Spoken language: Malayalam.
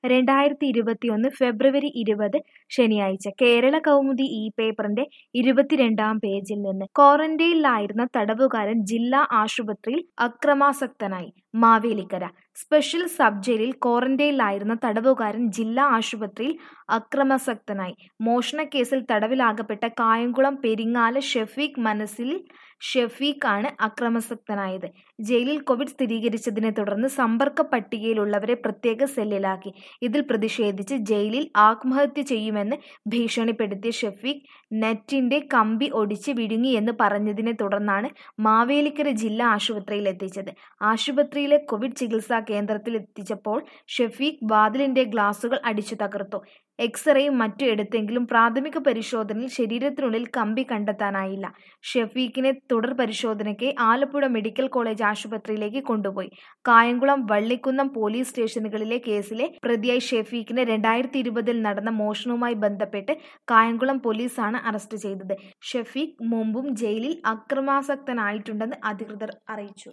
രണ്ടായിരത്തി ഇരുപത്തിയൊന്ന് ഫെബ്രുവരി ഇരുപത് ശനിയാഴ്ച കേരള കൗമുദി ഈ പേപ്പറിന്റെ ഇരുപത്തിരണ്ടാം പേജിൽ നിന്ന് ക്വാറന്റൈനിലായിരുന്ന തടവുകാരൻ ജില്ലാ ആശുപത്രിയിൽ അക്രമാസക്തനായി മാവേലിക്കര സ്പെഷ്യൽ സബ് ജയിലിൽ ക്വാറന്റൈനിലായിരുന്ന തടവുകാരൻ ജില്ലാ ആശുപത്രിയിൽ അക്രമാസക്തനായി മോഷണക്കേസിൽ തടവിലാകപ്പെട്ട കായംകുളം പെരിങ്ങാല ഷെഫീഖ് മനസ്സിൽ ഷെഫീഖ് ആണ് അക്രമാസക്തനായത് ജയിലിൽ കോവിഡ് സ്ഥിരീകരിച്ചതിനെ തുടർന്ന് സമ്പർക്ക പട്ടികയിലുള്ളവരെ പ്രത്യേക സെല്ലിലാക്കി ഇതിൽ പ്രതിഷേധിച്ച് ജയിലിൽ ആത്മഹത്യ ചെയ്യുമെന്ന് ഭീഷണിപ്പെടുത്തിയ ഷെഫീഖ് നെറ്റിന്റെ കമ്പി ഒടിച്ച് വിഴുങ്ങിയെന്ന് പറഞ്ഞതിനെ തുടർന്നാണ് മാവേലിക്കര ജില്ലാ ആശുപത്രിയിൽ എത്തിച്ചത് ആശുപത്രിയിലെ കോവിഡ് ചികിത്സാ കേന്ദ്രത്തിൽ എത്തിച്ചപ്പോൾ ഷെഫീഖ് വാതിലിന്റെ ഗ്ലാസുകൾ അടിച്ചു തകർത്തു എക്സ്റേയും മറ്റും എടുത്തെങ്കിലും പ്രാഥമിക പരിശോധനയിൽ ശരീരത്തിനുള്ളിൽ കമ്പി കണ്ടെത്താനായില്ല ഷെഫീഖിനെ തുടർ പരിശോധനയ്ക്ക് ആലപ്പുഴ മെഡിക്കൽ കോളേജ് ആശുപത്രിയിലേക്ക് കൊണ്ടുപോയി കായംകുളം വള്ളിക്കുന്നം പോലീസ് സ്റ്റേഷനുകളിലെ കേസിലെ പ്രതിയായി ഷെഫീഖിനെ രണ്ടായിരത്തി ഇരുപതിൽ നടന്ന മോഷണവുമായി ബന്ധപ്പെട്ട് കായംകുളം പോലീസാണ് അറസ്റ്റ് ചെയ്തത് ഷെഫീഖ് മുമ്പും ജയിലിൽ അക്രമാസക്തനായിട്ടുണ്ടെന്ന് അധികൃതർ അറിയിച്ചു